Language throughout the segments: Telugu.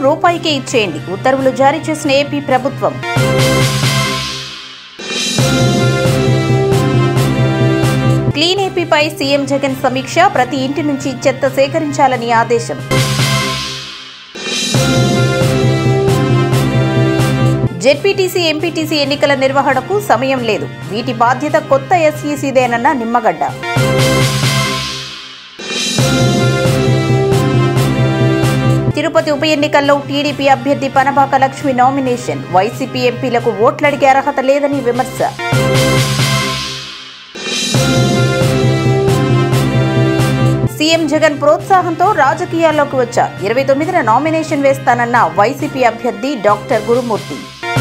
రూపాయికే ఇచ్చేయండి ఉత్తర్వులు జారీ చేసిన ఏపీ ప్రభుత్వం క్లీన్ ఏపీపై సీఎం జగన్ సమీక్ష ప్రతి ఇంటి నుంచి చెత్త సేకరించాలని ఆదేశం జెడ్పీటీసీ ఎంపీటీసీ ఎన్నికల నిర్వహణకు సమయం లేదు వీటి బాధ్యత కొత్త ఎస్ఈసీదేనన్న నిమ్మగడ్డ తిరుపతి ఉప ఎన్నికల్లో టీడీపీ అభ్యర్థి పనబాక లక్ష్మి నామినేషన్ వైసీపీ ఎంపీలకు ఓట్లడిగే అర్హత లేదని విమర్శ సీఎం జగన్ ప్రోత్సాహంతో రాజకీయాల్లోకి వచ్చా ఇరవై తొమ్మిదిన నామినేషన్ వేస్తానన్న వైసీపీ అభ్యర్థి డాక్టర్ గురుమూర్తి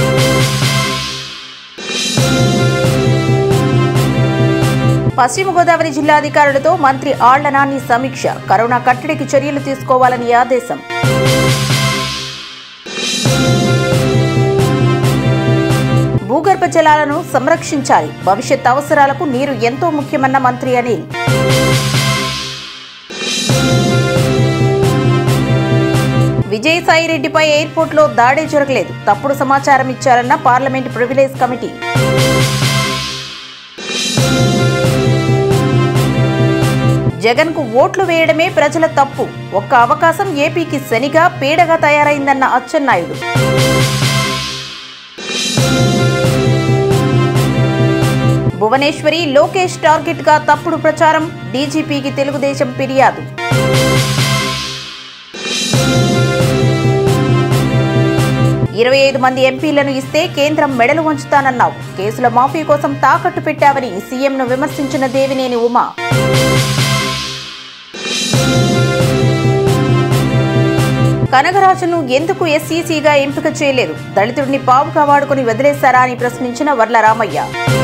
పశ్చిమ గోదావరి జిల్లా అధికారులతో మంత్రి ఆళ్ల నాని సమీక్ష కరోనా కట్టడికి చర్యలు తీసుకోవాలని ఆదేశం భూగర్భ జలాలను సంరక్షించాలి భవిష్యత్ అవసరాలకు నీరు ఎంతో ముఖ్యమన్న మంత్రి అనిల్ విజయసాయిరెడ్డిపై ఎయిర్పోర్ట్లో దాడే జరగలేదు తప్పుడు సమాచారం ఇచ్చారన్న పార్లమెంట్ ప్రివిలేజ్ కమిటీ జగన్ కు ఓట్లు వేయడమే ప్రజల తప్పు ఒక్క అవకాశం ఏపీకి శనిగా పీడగా తయారైందన్న అచ్చెన్నాయుడు భువనేశ్వరి లోకేష్ టార్గెట్ గా తప్పుడు ప్రచారం డీజీపీకి తెలుగుదేశం ఫిర్యాదు ఇరవై ఐదు మంది ఎంపీలను ఇస్తే కేంద్రం మెడలు వంచుతానన్నావు కేసుల మాఫీ కోసం తాకట్టు పెట్టావని సీఎంను విమర్శించిన దేవినేని ఉమా కనగరాజును ఎందుకు ఎస్సీసీగా ఎంపిక చేయలేదు దళితుడిని పావుగా వాడుకుని వదిలేశారా అని ప్రశ్నించిన వర్ల రామయ్య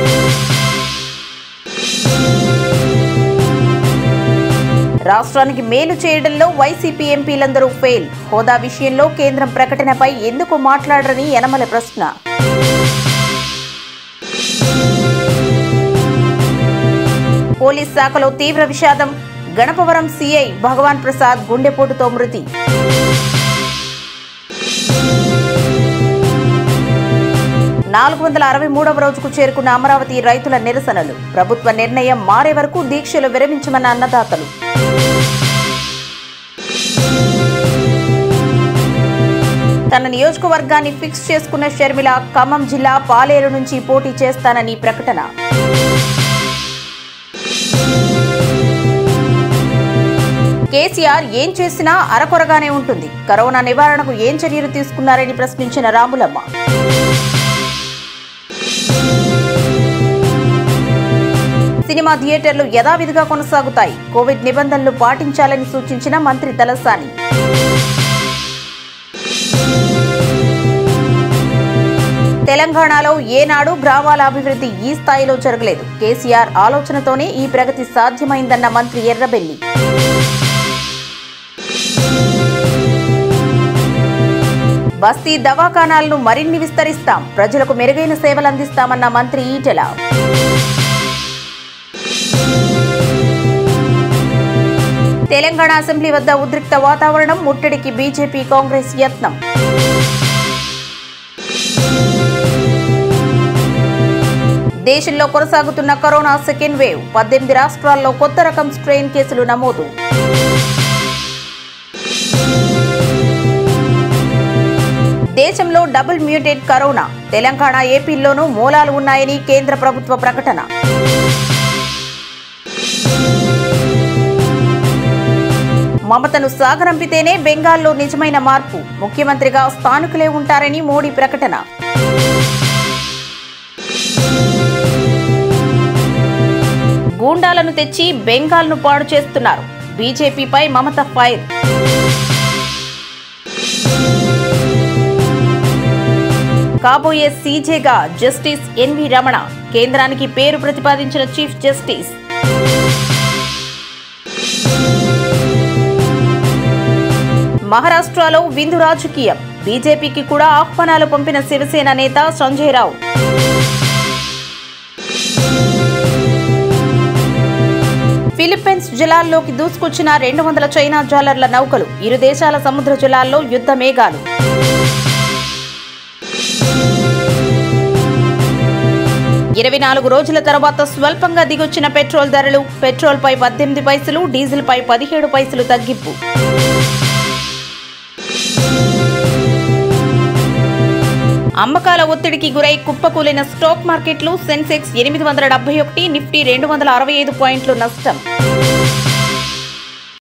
రాష్ట్రానికి మేలు చేయడంలో వైసీపీ ఎంపీలందరూ ఫెయిల్ హోదా విషయంలో కేంద్రం ప్రకటనపై ఎందుకు మాట్లాడరని యనమల ప్రశ్న పోలీస్ శాఖలో తీవ్ర విషాదం గణపవరం సీఐ భగవాన్ ప్రసాద్ గుండెపోటుతో మృతి నాలుగు వందల అరవై మూడవ రోజుకు చేరుకున్న అమరావతి రైతుల నిరసనలు ప్రభుత్వ నిర్ణయం మారే వరకు దీక్షలు విరమించమన్న అన్నదాతలు తన నియోజకవర్గాన్ని ఫిక్స్ చేసుకున్న షర్మిల ఖమ్మం జిల్లా పాలేరు నుంచి పోటీ చేస్తానని ప్రకటన కేసీఆర్ ఏం చేసినా అరకొరగానే ఉంటుంది కరోనా నివారణకు ఏం చర్యలు తీసుకున్నారని ప్రశ్నించిన రాములమ్మ సినిమా థియేటర్లు యథావిధిగా కొనసాగుతాయి కోవిడ్ నిబంధనలు పాటించాలని సూచించిన మంత్రి తలసాని తెలంగాణలో ఏనాడు గ్రామాల అభివృద్ధి ఈ స్థాయిలో జరగలేదు కేసీఆర్ ఆలోచనతోనే ఈ ప్రగతి సాధ్యమైందన్న మంత్రి ఎర్రబెల్లి బస్తీ దవాఖానాలను మరిన్ని విస్తరిస్తాం ప్రజలకు మెరుగైన సేవలు అందిస్తామన్న మంత్రి ఈటెల తెలంగాణ అసెంబ్లీ వద్ద ఉద్రిక్త వాతావరణం ముట్టడికి బీజేపీ కాంగ్రెస్ యత్నం దేశంలో కొనసాగుతున్న కరోనా సెకండ్ వేవ్ పద్దెనిమిది రాష్ట్రాల్లో కొత్త రకం స్ట్రెయిన్ కేసులు నమోదు దేశంలో డబుల్ మ్యూటెడ్ కరోనా తెలంగాణ ఏపీల్లోనూ మూలాలు ఉన్నాయని కేంద్ర ప్రభుత్వ ప్రకటన మమతను సాగరంపితేనే బెంగాల్లో నిజమైన మార్పు ముఖ్యమంత్రిగా స్థానికులే ఉంటారని మోడీ ప్రకటన గూండాలను తెచ్చి బెంగాల్ను పాడు చేస్తున్నారు బీజేపీపై మమత ఫైర్ కాబోయే సీజేగా జస్టిస్ ఎన్వి రమణ కేంద్రానికి పేరు ప్రతిపాదించిన చీఫ్ జస్టిస్ మహారాష్ట్రలో విందు రాజకీయం బీజేపీకి కూడా ఆహ్వానాలు పంపిన శివసేన నేత సంజయ్ రావు ఫిలిప్పీన్స్ జలాల్లోకి దూసుకొచ్చిన రెండు వందల చైనా జాలర్ల నౌకలు ఇరు దేశాల సముద్ర జలాల్లో యుద్ధ మేఘాలు ఇరవై నాలుగు రోజుల తర్వాత స్వల్పంగా దిగొచ్చిన పెట్రోల్ ధరలు పెట్రోల్పై పద్దెనిమిది పైసలు డీజిల్పై పదిహేడు పైసలు తగ్గింపు అమ్మకాల ఒత్తిడికి గురై కుప్పకూలిన స్టాక్ మార్కెట్లు సెన్సెక్స్ ఎనిమిది వందల డెబ్బై ఒకటి నిఫ్టీ రెండు వందల అరవై ఐదు పాయింట్లు నష్టం